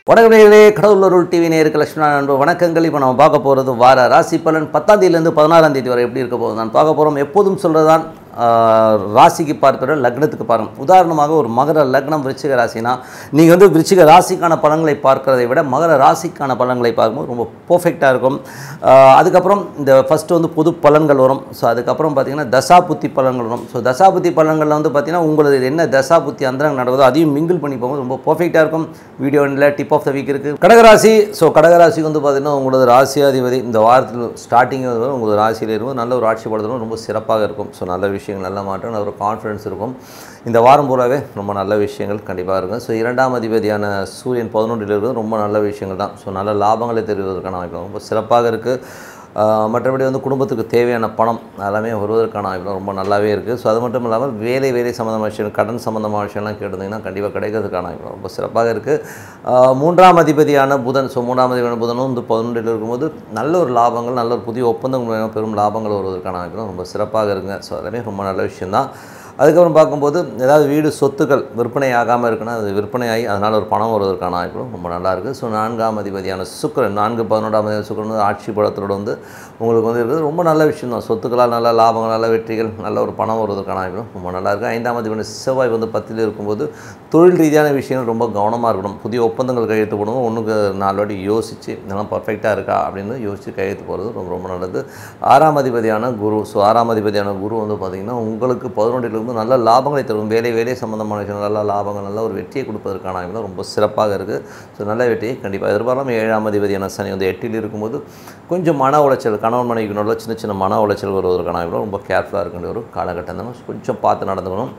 வணக்கங்களே கடவுளருள் TV நேருக்கு லட்சுமணா நண்பு வணக்கங்கள் இப்போ நம்ம பார்க்க போகிறது வார ராசி பலன் பத்தாம் தேதியிலேருந்து பதினாறாம் தேதி வரை எப்படி இருக்க போகுது நான் பார்க்க போகிறோம் எப்போதும் சொல்கிறதான் ராசிக்கு பார்க்கிற லக்னத்துக்கு பாருங்க உதாரணமாக ஒரு மகர லக்னம் விருச்சிக ராசினா நீங்கள் வந்து விருச்சிக ராசிக்கான பலன்களை பார்க்கறதை விட மகர ராசிக்கான பலன்களை பார்க்கும்போது ரொம்ப பர்ஃபெக்டாக இருக்கும் ஆஹ் அதுக்கப்புறம் இந்த ஃபஸ்ட்டு வந்து பொது பலன்கள் வரும் ஸோ அதுக்கப்புறம் பார்த்தீங்கன்னா தசாபுத்தி பலன்கள் வரும் ஸோ தசாபுத்தி பலன்களில் வந்து பார்த்தீங்கன்னா உங்களுக்கு என்ன தசாபுத்தி அந்தரங்க நடக்குதோ அதையும் மிங்கிள் பண்ணி போகும்போது ரொம்ப பர்ஃபெக்டாக இருக்கும் வீடியோ எண்டில் டிப் ஆஃப் த வீக் இருக்குது கடகராசி ஸோ கடகராசிக்கு வந்து பார்த்தீங்கன்னா உங்களோட ராசியாதிபதி இந்த வாரத்தில் ஸ்டார்டிங் உங்களோட ராசியில் இருக்கும் நல்ல ஒரு ஆட்சி படுத்தணும் ரொம்ப சிறப்பாக இருக்கும் ஸோ நல்ல விஷயங்கள் நல்ல மாற்றம் நல்ல ஒரு கான்ஃபிடன்ஸ் இருக்கும் இந்த வாரம் பூராவே ரொம்ப நல்ல விஷயங்கள் கண்டிப்பாக இருக்கும் ஸோ இரண்டாம் அதிபதியான சூரியன் பதினொன்றில் இருக்கிறது ரொம்ப நல்ல விஷயங்கள் தான் ஸோ நல்ல லாபங்களை தெரிவதற்கான வாய்ப்பு ரொம்ப சிறப்பாக இருக்குது ஆஹ் மற்றபடி வந்து குடும்பத்துக்கு தேவையான பணம் எல்லாமே வருவதற்கான வாய்ப்பு ரொம்ப நல்லாவே இருக்குது ஸோ அது மட்டும் இல்லாமல் வேலை வேலை சம்மந்தமான விஷயம் கடன் சம்மந்தமான விஷயம்லாம் கேட்டிருந்தீங்கன்னா கண்டிப்பாக கிடைக்கிறதுக்கான வாய்ப்பு ரொம்ப சிறப்பாக இருக்குது மூன்றாம் அதிபதியான புதன் ஸோ மூன்றாம் அதிபதியான புதனும் வந்து பதினொன்றில் இருக்கும்போது நல்ல ஒரு லாபங்கள் நல்ல ஒரு புதிய ஒப்பந்தங்கள் மூலமா பெரும் லாபங்கள் வருவதற்கான வாய்ப்பு ரொம்ப சிறப்பாக இருக்குங்க ஸோ அதெல்லாமே ரொம்ப நல்ல விஷயம்தான் அதுக்கப்புறம் பார்க்கும்போது ஏதாவது வீடு சொத்துக்கள் விற்பனை ஆகாமல் இருக்குன்னா அது விற்பனையாகி அதனால் ஒரு பணம் வருவதற்கான வாய்ப்புகளும் ரொம்ப நல்லா இருக்குது ஸோ நான்காம் அதிபதியான சுக்கிரன் நான்கு பதினொன்றாம் அதிபதி சுக்கிரன் வந்து ஆட்சி பலத்தோடு வந்து உங்களுக்கு வந்து இருக்குது ரொம்ப நல்ல விஷயம் தான் சொத்துக்களால் நல்ல லாபங்கள் நல்ல வெற்றிகள் நல்ல ஒரு பணம் வருவதற்கான வாய்ப்புகளும் ரொம்ப நல்லா இருக்குது ஐந்தாம் அதிபதி செவ்வாய் வந்து பத்தில் இருக்கும்போது தொழில் ரீதியான விஷயங்கள் ரொம்ப கவனமாக இருக்கணும் புதிய ஒப்பந்தங்கள் கையெழுத்து போடுவோம் ஒன்றுக்கு நாலு வாட்டி யோசித்து இதெல்லாம் பர்ஃபெக்டாக இருக்கா அப்படின்னு யோசித்து கையெழுத்து போகிறது ரொம்ப ரொம்ப நல்லது ஆறாம் அதிபதியான குரு ஸோ ஆறாம் அதிபதியான குரு வந்து பார்த்திங்கன்னா உங்களுக்கு பதினொன்றில் இருந்து நல்ல லாபங்களை தரும் வேலை வேலை சம்மந்தமான விஷயம் நல்ல லாபங்கள் நல்ல ஒரு வெற்றியை கொடுப்பதற்கான வாய்ப்பு ரொம்ப சிறப்பாக இருக்குது ஸோ நல்ல வெற்றியை கண்டிப்பாக எதிர்பார்க்கலாம் ஏழாம் அதிபதியான சனி வந்து எட்டில் இருக்கும்போது கொஞ்சம் மன உளைச்சல் கணவன் மனைவிக்கு நடுவில் சின்ன சின்ன மன உளைச்சல் வருவதற்கான வாய்ப்பு ரொம்ப கேர்ஃபுல்லாக இருக்கின்ற ஒரு காலகட்டம் தான் கொஞ்சம் பார்த்து நடந்துக்கணும்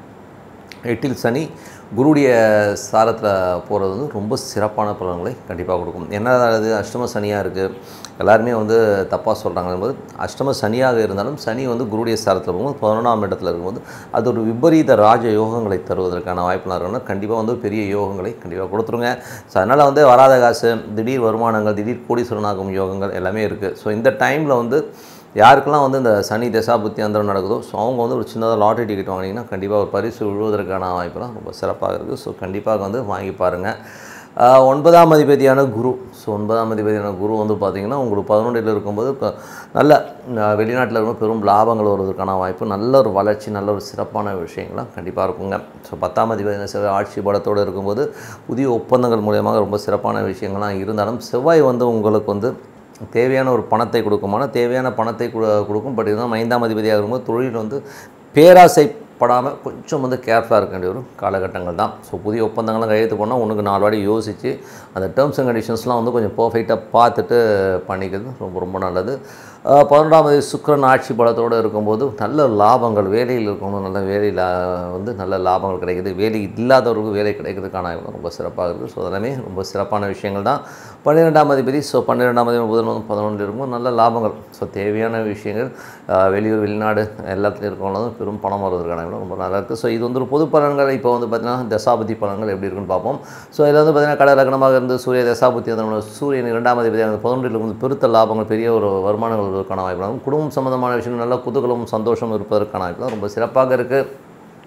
எட்டில் சனி குருடைய சாரத்தில் போகிறது வந்து ரொம்ப சிறப்பான பலன்களை கண்டிப்பாக கொடுக்கும் என்ன அது அஷ்டம சனியாக இருக்குது எல்லாருமே வந்து தப்பாக சொல்கிறாங்க போது அஷ்டம சனியாக இருந்தாலும் சனி வந்து குருடைய சாரத்தில் இருக்கும்போது பதினொன்றாம் இடத்துல இருக்கும்போது அது ஒரு விபரீத ராஜ யோகங்களை தருவதற்கான வாய்ப்புலாம் இருக்கணும் கண்டிப்பாக வந்து பெரிய யோகங்களை கண்டிப்பாக கொடுத்துருங்க ஸோ அதனால் வந்து வராத காசு திடீர் வருமானங்கள் திடீர் கோடீஸ்வரனாகும் யோகங்கள் எல்லாமே இருக்குது ஸோ இந்த டைமில் வந்து யாருக்கெல்லாம் வந்து இந்த சனி தசா புத்தி அந்தரம் நடக்குதோ ஸோ அவங்க வந்து ஒரு சின்னதாக லாட்டரி டிக்கெட் வாங்கினீங்கன்னா கண்டிப்பாக ஒரு பரிசு விழுவதற்கான வாய்ப்புலாம் ரொம்ப சிறப்பாக இருக்குது ஸோ கண்டிப்பாக வந்து வாங்கி பாருங்கள் ஆஹ் ஒன்பதாம் அதிபதியான குரு ஸோ ஒன்பதாம் அதிபதியான குரு வந்து பார்த்திங்கன்னா உங்களுக்கு பதினொன்றில் இருக்கும்போது இப்போ நல்ல ஆஹ் வெளிநாட்டில் இருக்கும் பெரும் லாபங்கள் வருவதற்கான வாய்ப்பு நல்ல ஒரு வளர்ச்சி நல்ல ஒரு சிறப்பான விஷயங்கள்லாம் கண்டிப்பாக இருக்குங்க ஸோ பத்தாம் அதிபதியான செவ்வாய் ஆட்சி பலத்தோடு இருக்கும்போது புதிய ஒப்பந்தங்கள் மூலியமாக ரொம்ப சிறப்பான விஷயங்கள்லாம் இருந்தாலும் செவ்வாய் வந்து உங்களுக்கு வந்து தேவையான ஒரு பணத்தை கொடுக்குமான தேவையான பணத்தை கொடு கொடுக்கும் பட் இருந்தாலும் ஐந்தாம் அதிபதியாக இருக்கும்போது தொழில் வந்து பேராசைப்படாமல் கொஞ்சம் வந்து கேர்ஃபுல்லாக இருக்க வேண்டிய ஒரு காலகட்டங்கள் தான் ஸோ புதிய ஒப்பந்தங்கள்லாம் கையெழுத்து போனால் உனக்கு நாலு வாடி யோசித்து அந்த டேர்ம்ஸ் அண்ட் கண்டிஷன்ஸ்லாம் வந்து கொஞ்சம் பர்ஃபெக்டாக பார்த்துட்டு பண்ணிக்கிறது ரொம்ப ரொம்ப நல்லது ஆஹ் பதினொன்றாம் தேதி சுக்கிரன் ஆட்சி பலத்தோடு இருக்கும்போது நல்ல லாபங்கள் வேலையில் இருக்கணும் நல்ல வேலையில் வந்து நல்ல லாபங்கள் கிடைக்குது வேலை இல்லாதவர்களுக்கு வேலை கிடைக்கிறதுக்கான வாய்ப்பு ரொம்ப சிறப்பாக இருக்குது ஸோ அதெல்லாமே ரொம்ப சிறப்பான விஷயங்கள் தான் பன்னிரெண்டாம் அதிபதி ஸோ பன்னிரெண்டாம் அதிபதி புதன் வந்து பதினொன்றில் இருக்கும்போது நல்ல லாபங்கள் ஸோ தேவையான விஷயங்கள் ஆஹ் வெளியூர் வெளிநாடு எல்லாத்துலேயும் இருக்கவங்களும் பெரும் பணம் வருவதற்கான வாய்ப்பு ரொம்ப நல்லா இருக்குது ஸோ இது வந்து ஒரு பொது பலன்கள் இப்போ வந்து பார்த்திங்கன்னா தசாபதி பலன்கள் எப்படி இருக்குன்னு பார்ப்போம் ஸோ இதில் வந்து பார்த்திங்கன்னா கடை லக்னமாக இருந்து சூரிய தசாபுத்தி அந்த சூரியன் இரண்டாம் அதிபதி அந்த பதினொன்றில் வந்து பெருத்த லாபங்கள் பெரிய ஒரு வருமானங்கள் வருவதற்கான வாய்ப்பு இருக்கும். குடும்பம் சம்பந்தமான விஷயம் நல்ல குதூகலம் சந்தோஷம் இருப்பதற்கான வாய்ப்பு ரொம்ப சிறப்பாக இருக்குது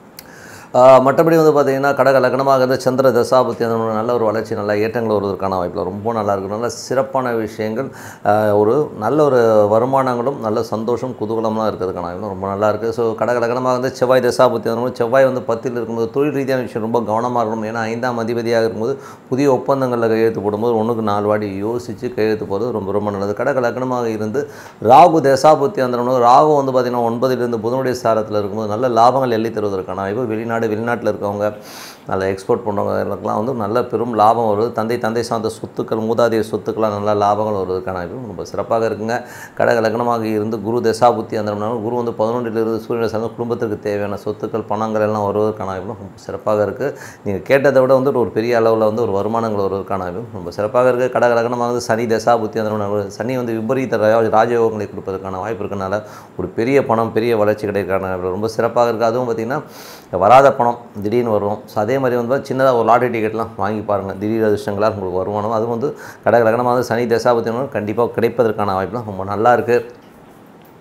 ஆஹ் மற்றபடி வந்து பார்த்திங்கன்னா கடக லக்னமாக இருந்த சந்திர தசாபுத்தி அந்த ஒரு நல்ல ஒரு வளர்ச்சி நல்ல ஏற்றங்கள் வருவதற்கான வாய்ப்பில் ரொம்ப நல்லா இருக்கும் நல்ல சிறப்பான விஷயங்கள் ஆஹ் ஒரு நல்ல ஒரு வருமானங்களும் நல்ல சந்தோஷம் குதூகலமாக இருக்கிறதுக்கான வாய்ப்பு ரொம்ப நல்லா இருக்குது ஸோ கடக லக்னமாக வந்து செவ்வாய் தசாபுத்தி அந்த செவ்வாய் வந்து பத்தில் இருக்கும்போது தொழில் ரீதியான விஷயம் ரொம்ப கவனமாக இருக்கணும் ஏன்னா ஐந்தாம் அதிபதியாக இருக்கும்போது புதிய ஒப்பந்தங்களில் கையெழுத்து போடும்போது ஒன்றுக்கு நாலு வாட்டி யோசித்து கையெழுத்து போகிறது ரொம்ப ரொம்ப நல்லது கடக லக்னமாக இருந்து ராகு தசாபுத்தி அந்த ராகு வந்து பார்த்திங்கன்னா ஒன்பதிலிருந்து புதனுடைய சாரத்தில் இருக்கும்போது நல்ல லாபங்கள் எள்ளி தருவதற்கான வாய்ப்பு வெளிநாடு வெளிநாட்டில் இருக்கவங்க நல்ல எக்ஸ்போர்ட் பண்ணுறவங்களுக்குலாம் வந்து நல்ல பெரும் லாபம் வருது தந்தை தந்தை சார்ந்த சொத்துக்கள் மூதாதைய சொத்துக்கள்லாம் நல்ல லாபங்கள் வருவதற்கான வாய்ப்பு ரொம்ப சிறப்பாக இருக்குங்க கடக லக்னமாக இருந்து குரு தசாபுத்தி அந்த குரு வந்து பதினொன்றில் இருந்து சூரியனை சார்ந்த குடும்பத்திற்கு தேவையான சொத்துக்கள் பணங்கள் எல்லாம் வருவதற்கான வாய்ப்பு ரொம்ப சிறப்பாக இருக்குது நீங்கள் கேட்டதை விட வந்து ஒரு பெரிய அளவில் வந்து ஒரு வருமானங்கள் வருவதற்கான வாய்ப்பு ரொம்ப சிறப்பாக இருக்குது கடக லக்னமாக வந்து சனி தசாபுத்தி அந்த சனி வந்து விபரீத ராஜ- ராஜயோகங்களை கொடுப்பதற்கான வாய்ப்பு இருக்கனால ஒரு பெரிய பணம் பெரிய வளர்ச்சி கிடைக்கிறதுக்கான வாய்ப்பு ரொம்ப சிறப்பாக இருக்குது அதுவும் பார்த்திங்கன்னா வராத பணம் திடீர்னு வரும் ஸோ அதே மாதிரி வந்து சின்னதாக ஒரு லாட்டரி டிக்கெட்லாம் வாங்கி பாருங்கள் திடீர் அதிர்ஷ்டங்களாக உங்களுக்கு வருமானம் அதுவும் வந்து கடக லக்னமாக வந்து சனி தசாபுத்தி கண்டிப்பாக கிடைப்பதற்கான வாய்ப்புலாம் ரொம்ப நல்லா இருக்குது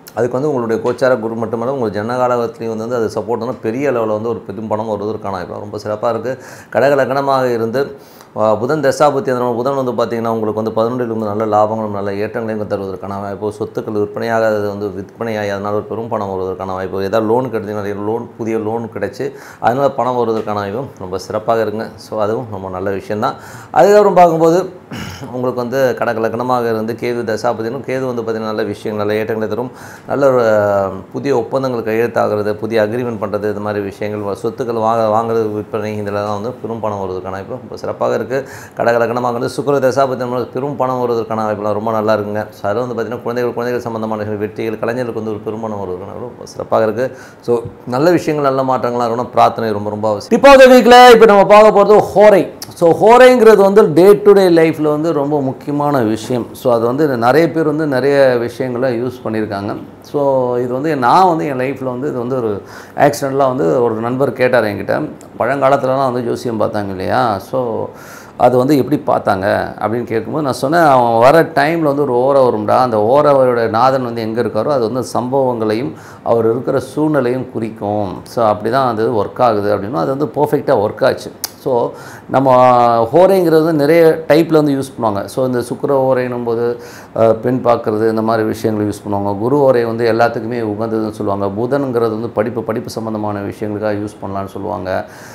அதுக்கு வந்து உங்களுடைய கோச்சார குரு மட்டுமல்ல உங்கள் ஜனகாலகத்துலேயும் வந்து அது சப்போர்ட் வந்து பெரிய அளவில் வந்து ஒரு பெரும் பணம் வருவதற்கான வாய்ப்பு ரொம்ப சிறப்பாக இருக்குது கடகலக்கணமாக இருந்து ஆஹ், புதன் தசாபுத்தி அந்த புதன் வந்து பார்த்திங்கன்னா உங்களுக்கு வந்து பதினொன்றில் வந்து நல்ல லாபங்களும் நல்ல ஏற்றங்களையும் தருவதற்கான வாய்ப்பு சொத்துக்கள் விற்பனையாக அது வந்து விற்பனையாகி அதனால் ஒரு பெரும் பணம் வருவதற்கான வாய்ப்பு ஏதாவது லோன் கிடைத்தீங்கன்னா லோன் புதிய லோன் கிடைச்சி அதனால் பணம் வருவதற்கான வாய்ப்பும் ரொம்ப சிறப்பாக இருங்க ஸோ அதுவும் ரொம்ப நல்ல விஷயந்தான் அதுக்கப்புறம் பார்க்கும்போது உங்களுக்கு வந்து கடகலக்கணமாக இருந்து கேது தசாபதினும் கேது வந்து பார்த்திங்கன்னா நல்ல விஷயங்கள் நல்ல ஏற்றங்களை தரும் நல்ல ஒரு அஹ், புதிய ஒப்பந்தங்கள் கையெழுத்தாகிறது புதிய அக்ரிமெண்ட் பண்ணுறது இது மாதிரி விஷயங்கள் வ- சொத்துக்கள் வாங்க வாங்குறது விற்பனை இதெல்லாம் வந்து பெரும் பணம் வருவதற்கான வாய்ப்பு ரொம்ப சிறப்பாக இருக்குது கடகலக்கணமாக வந்து சுக்கர தசாபதி நம்மளுக்கு பெரும் பணம் வருவதற்கான வாய்ப்புலாம் ரொம்ப நல்லா இருக்குங்க ஸோ அதில் வந்து பார்த்திங்கன்னா குழந்தைகள் குழந்தைகள் சம்மந்தமான வெற்றிகள் கலைஞர்களுக்கு வந்து ஒரு பெரும் பணம் வருவதற்கான வாய்ப்பு ரொம்ப சிறப்பாக இருக்குது ஸோ நல்ல விஷயங்கள் நல்ல மாற்றங்களாக இருக்கணும் பிரார்த்தனை ரொம்ப ரொம்ப அவசியம் இப்போ இந்த வீக்கில் இப்போ நம்ம பார்க்க போகிறது ஹோரை ஸோ ஹோரைங்கிறது வந்து டே டு டே லைஃப்பில் வந்து ரொம்ப முக்கியமான விஷயம் ஸோ அது வந்து நிறைய பேர் வந்து நிறைய விஷயங்களை யூஸ் பண்ணியிருக்காங்க ஸோ இது வந்து நான் வந்து என் லைஃப்பில் வந்து இது வந்து ஒரு ஆக்சிடெண்ட்லாம் வந்து ஒரு நண்பர் கேட்டார் என்கிட்ட பழங்காலத்துலலாம் வந்து ஜோசியம் பார்த்தாங்க இல்லையா ஸோ அது வந்து எப்படி பார்த்தாங்க அப்படின்னு கேட்கும்போது நான் சொன்னேன் அவன் வர டைமில் வந்து ஒரு ஓரை வரும்டா அந்த ஓரவரோட நாதன் வந்து எங்கே இருக்காரோ அது வந்து சம்பவங்களையும் அவர் இருக்கிற சூழ்நிலையும் குறிக்கும் ஸோ அப்படி தான் அது ஒர்க் ஆகுது அப்படின்னா அது வந்து பர்ஃபெக்டாக ஒர்க் ஆச்சு ஸோ நம்ம ஹோரைங்கிறது வந்து நிறைய டைப்பில் வந்து யூஸ் பண்ணுவாங்க ஸோ இந்த சுக்கிர ஓரைன்னும் போது அஹ், பெண் பார்க்குறது இந்த மாதிரி விஷயங்கள் யூஸ் பண்ணுவாங்க குரு ஓரை வந்து எல்லாத்துக்குமே உகந்ததுன்னு சொல்லுவாங்க புதனுங்கிறது வந்து படிப்பு படிப்பு சம்மந்தமான விஷயங்களுக்காக யூஸ் பண்ணலான்னு சொல்லுவாங்க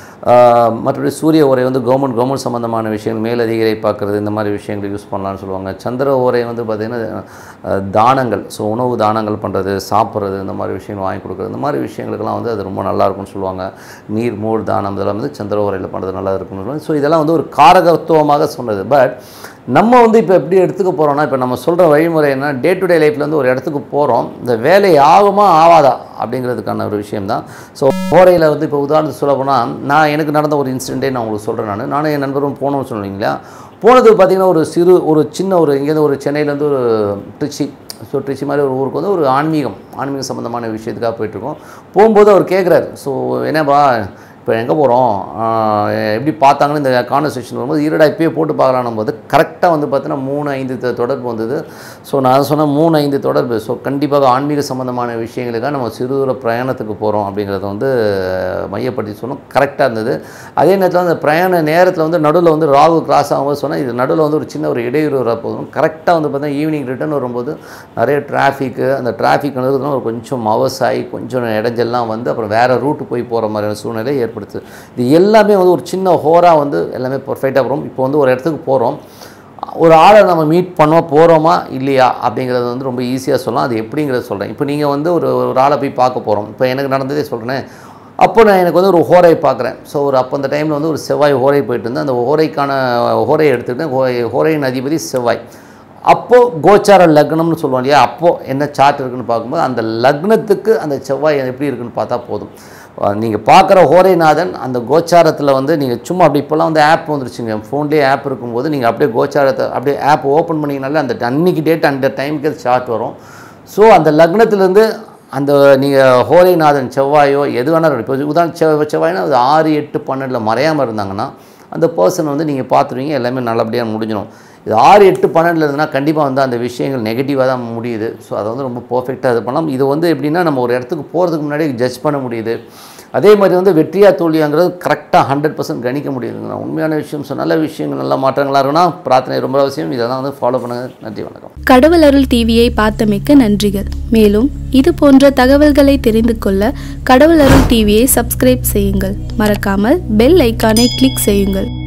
ஆஹ் மற்றபடி சூரிய ஓரை வந்து கவர்மெண்ட் கவர்மெண்ட் சம்மந்தமான விஷயங்கள் மேலதிகாரி பார்க்குறது இந்த மாதிரி விஷயங்கள் யூஸ் பண்ணலாம்னு சொல்லுவாங்க சந்திர ஓரை வந்து பார்த்திங்கன்னா அஹ், தானங்கள் ஸோ உணவு தானங்கள் பண்ணுறது சாப்பிட்றது இந்த மாதிரி விஷயங்கள் வாங்கி கொடுக்குறது இந்த மாதிரி விஷயங்களுக்கெல்லாம் வந்து அது ரொம்ப நல்லா இருக்கும்னு சொல்லுவாங்க நீர் மூர் தானம் இதெல்லாம் வந்து சந்திர ஓரையில் பண்ணுறது நல்லா இருக்கும்னு சொல்லுவாங்க ஸோ இதெல்லாம் வந்து ஒரு காரகத்துவமாக சொன்னது பட் நம்ம வந்து இப்போ எப்படி எடுத்துக்க போகிறோம்னா இப்போ நம்ம சொல்கிற வழிமுறை என்ன டே டு டே லைஃப்பில் வந்து ஒரு இடத்துக்கு போகிறோம் இந்த வேலை ஆகுமா ஆகாதா அப்படிங்கிறதுக்கான ஒரு விஷயம்தான் ஸோ ஓரையில் வந்து இப்போ உதாரணத்துக்கு சொல்ல போனால் நான் எனக்கு நடந்த ஒரு இன்சிடென்ட்டே நான் உங்களுக்கு சொல்கிறேன் நான் நானும் என் நண்பரும் போனோம்னு சொன்னீங்களா போனது பார்த்திங்கன்னா ஒரு சிறு ஒரு சின்ன ஒரு இங்கேருந்து ஒரு சென்னையிலேருந்து ஒரு திருச்சி ஸோ திருச்சி மாதிரி ஒரு ஊருக்கு வந்து ஒரு ஆன்மீகம் ஆன்மீகம் சம்மந்தமான விஷயத்துக்காக போயிட்டுருக்கோம் போகும்போது அவர் கேட்குறாரு ஸோ என்னப்பா இப்போ எங்கே போகிறோம் எப்படி பார்த்தாங்கன்னு இந்த கான்வர்சேஷன் வரும்போது இருடா இப்பயே போட்டு பார்க்கலான்னும் போது கரெக்டாக வந்து பார்த்தீங்கன்னா மூணு ஐந்து தொ- தொடர்பு வந்தது ஸோ நான் சொன்ன மூணு ஐந்து தொடர்பு ஸோ கண்டிப்பாக ஆன்மீக சம்மந்தமான விஷயங்களுக்காக நம்ம சிறு தூர பிரயாணத்துக்கு போகிறோம் அப்படிங்கிறத வந்து மையப்படுத்தி சொன்னோம் கரெக்டாக இருந்தது அதே நேரத்தில் அந்த பிரயாண நேரத்தில் வந்து நடுவில் வந்து ராகு கிராஸ் ஆகும்போது சொன்னால் இது நடுவில் வந்து ஒரு சின்ன ஒரு இடையூறு வரப்போதும் கரெக்டாக வந்து பார்த்தீங்கன்னா ஈவினிங் ரிட்டர்ன் வரும்போது நிறைய டிராஃபிக்கு அந்த டிராஃபிக் வந்து ஒரு கொஞ்சம் அவசாயி கொஞ்சம் இடைஞ்செல்லாம் வந்து அப்புறம் வேறு ரூட்டு போய் போகிற மாதிரியான சூழ்நிலை ஏற்படுத்து இது எல்லாமே வந்து ஒரு சின்ன ஹோரா வந்து எல்லாமே பர்ஃபெக்டாக வரும் இப்போ வந்து ஒரு இடத்துக்கு போகிறோம் ஒரு ஆளை நம்ம மீட் பண்ணோம் போகிறோமா இல்லையா அப்படிங்கிறது வந்து ரொம்ப ஈஸியாக சொல்லலாம் அது எப்படிங்கிறத சொல்கிறேன் இப்போ நீங்கள் வந்து ஒரு ஒரு ஆளை போய் பார்க்க போகிறோம் இப்போ எனக்கு நடந்ததே சொல்கிறேன் அப்போ நான் எனக்கு வந்து ஒரு ஹோரை பார்க்குறேன் ஸோ ஒரு அப்போ அந்த டைமில் வந்து ஒரு செவ்வாய் ஹோரை போயிட்டு இருந்தேன் அந்த ஹோரைக்கான ஹோரையை எடுத்துக்கிட்டேன் ஹோரை- ஹோரையின் அதிபதி செவ்வாய் அப்போது கோச்சார லக்னம்னு சொல்லுவோம் இல்லையா அப்போது என்ன சார்ட் இருக்குன்னு பார்க்கும்போது அந்த லக்னத்துக்கு அந்த செவ்வாய் எப்படி இருக்குன்னு பார்த்தா போதும் நீங்கள் பார்க்குற ஹோரைநாதன் அந்த கோச்சாரத்தில் வந்து நீங்கள் சும்மா அப்படி இப்போல்லாம் வந்து ஆப் வந்துருச்சுங்க ஃபோன்லேயே ஆப் இருக்கும்போது நீங்கள் அப்படியே கோச்சாரத்தை அப்படியே ஆப் ஓப்பன் பண்ணிங்கனாலே அந்த அன்னைக்கு டேட் அந்த டைமுக்கு அது சார்ட் வரும் ஸோ அந்த லக்னத்திலேருந்து அந்த நீங்கள் ஹோரைநாதன் செவ்வாயோ எது வேணாலும் இப்போ உதாரணம் செவ் செவ்வாய்னா அது ஆறு எட்டு பன்னெண்டில் மறையாமல் இருந்தாங்கன்னா அந்த பர்சன் வந்து நீங்கள் பார்த்துருவீங்க எல்லாமே நல்லபடியாக முடிஞ்சிடும் இது ஆறு எட்டு பன்னெண்டில் இருந்ததுன்னா கண்டிப்பாக வந்து அந்த விஷயங்கள் நெகட்டிவாக தான் முடியுது ஸோ அதை வந்து ரொம்ப பர்ஃபெக்டாக இது பண்ணலாம் இது வந்து எப்படின்னா நம்ம ஒரு இடத்துக்கு போகிறதுக்கு முன்னாடி ஜட்ஜ் பண்ண முடியுது அதே மாதிரி வந்து வெற்றியா தோல்வியாங்கிறது கரெக்டாக ஹண்ட்ரட் பர்சன்ட் கணிக்க முடியுதுங்க உண்மையான விஷயம் ஸோ நல்ல விஷயங்கள் நல்ல மாற்றங்களாக இருக்குன்னா பிரார்த்தனை ரொம்ப அவசியம் இதெல்லாம் வந்து ஃபாலோ பண்ணுங்க நன்றி வணக்கம் கடவுள் அருள் டிவியை பார்த்தமைக்க நன்றிகள் மேலும் இது போன்ற தகவல்களை தெரிந்து கொள்ள கடவுள் அருள் டிவியை சப்ஸ்கிரைப் செய்யுங்கள் மறக்காமல் பெல் ஐக்கானை கிளிக் செய்யுங்கள்